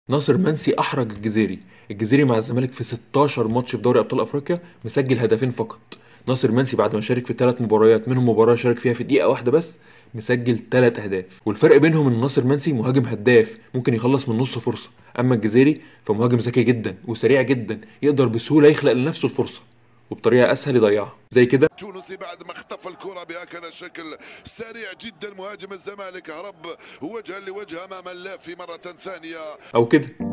ناصر منسي احرج الجزيري الجزيري مع الزمالك في 16 ماتش في دوري ابطال افريقيا مسجل هدفين فقط ناصر منسي بعد ما شارك في ثلاث مباريات منهم مباراه شارك فيها في دقيقه واحده بس مسجل ثلاث اهداف والفرق بينهم ان ناصر منسي مهاجم هداف ممكن يخلص من نص فرصه اما الجزيري فمهاجم ذكي جدا وسريع جدا يقدر بسهوله يخلق لنفسه الفرصه وبطريقه اسهل يضيعها زي كده تونسي بعد ما اختطف الكرة بهكذا شكل سريع جدا مهاجم الزمالك هرب وجها لوجه امام اللافي مرة ثانية او كده